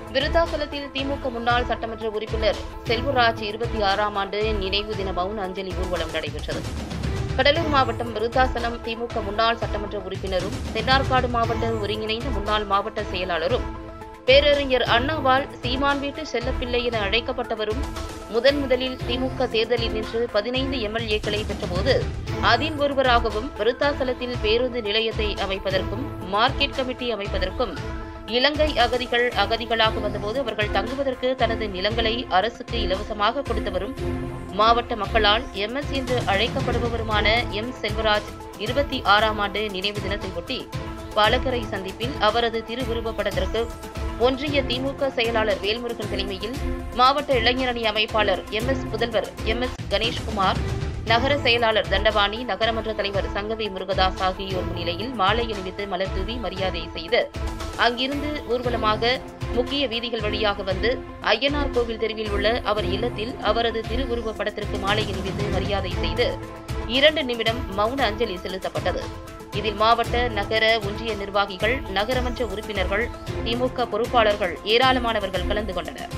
விருத்தாசலத்தில் திமுக முன்னாள் சட்டமன்ற உறுப்பினர் செல்வராஜ் இருபத்தி ஆறாம் ஆண்டு நினைவு தின மௌன அஞ்சலி ஊர்வலம் நடைபெற்றது கடலூர் மாவட்டம் விருத்தாசலம் திமுக முன்னாள் சட்டமன்ற உறுப்பினரும் தென்னார்காடு மாவட்ட ஒருங்கிணைந்த முன்னாள் மாவட்ட செயலாளரும் பேரறிஞர் அண்ணாவால் சீமான் வீட்டு செல்லப்பிள்ளை என அழைக்கப்பட்டவரும் முதன் முதலில் திமுக தேர்தலில் நின்று பதினைந்து எம்எல்ஏக்களை பெற்றபோது அதில் ஒருவராகவும் விருத்தாசலத்தில் பேருந்து நிலையத்தை அமைப்பதற்கும் மார்க்கெட் கமிட்டி அமைப்பதற்கும் இலங்கை அகதிகள் அகதிகளாக வந்தபோது அவர்கள் தங்குவதற்கு தனது நிலங்களை அரசுக்கு இலவசமாக கொடுத்தவரும் மாவட்ட மக்களால் எம்எஸ் என்று அழைக்கப்படுபவருமான எம் செல்வராஜ் இருபத்தி ஆறாம் ஆண்டு நினைவு தினத்தை ஒட்டி பாலக்கரை சந்திப்பில் அவரது திருவுருவப்படத்திற்கு ஒன்றிய திமுக செயலாளர் வேல்முருகன் தலைமையில் மாவட்ட இளைஞரணி அமைப்பாளர் எம் எஸ் புதல்வர் எம் எஸ் கணேஷ்குமார் நகர செயலாளர் தண்டபாணி நகரமன்ற தலைவர் சங்கவி முருகதாஸ் ஆகியோர் முன்னிலையில் மாலை அணிவித்து மலர் தூவி மரியாதை செய்து அங்கிருந்து ஊர்வலமாக முக்கிய வீதிகள் வழியாக வந்து ஐயனார் கோவில் தெருவில் உள்ள அவர் இல்லத்தில் அவரது திருவுருவப் படத்திற்கு மாலை அணிவித்து மரியாதை செய்து இரண்டு நிமிடம் மௌன அஞ்சலி செலுத்தப்பட்டது இதில் மாவட்ட நகர ஒன்றிய நிர்வாகிகள் நகரமன்ற உறுப்பினர்கள் திமுக பொறுப்பாளர்கள் ஏராளமானவர்கள் கலந்து கொண்டனர்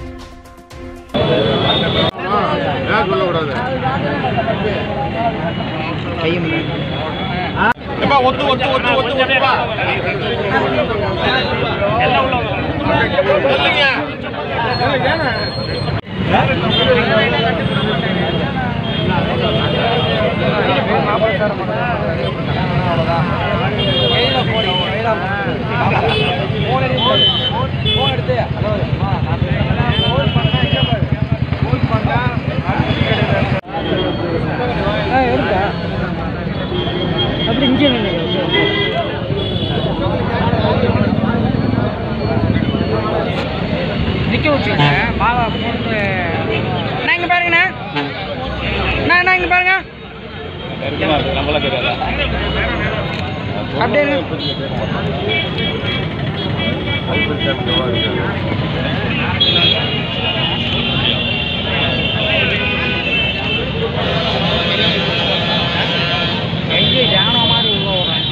ஏன் சொல்லக்கூடாது எப்பா ஒத்து ஒத்து ஒத்து ஒத்து ஒத்துப்பா எல்லாம் உள்ள இல்லைங்க அப்படி இங்கே நிற்க வச்சுங்க மாவா போட்டு நான் இங்கே பாருங்கண்ணா நான் நான் இங்கே பாருங்க நம்மள கிடையாது அப்படியே இருங்க. கையை ஜான மாதிரி உள்ள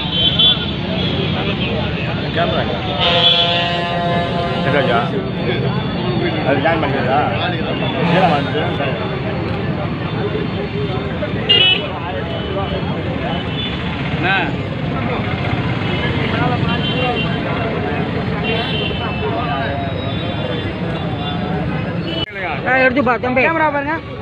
விடுறேன் ராஜா அது ஜாயின் பண்ணிக்கிறதா ஏன் வந்து எடுத்து பா தம்பி கேமரா பாருங்க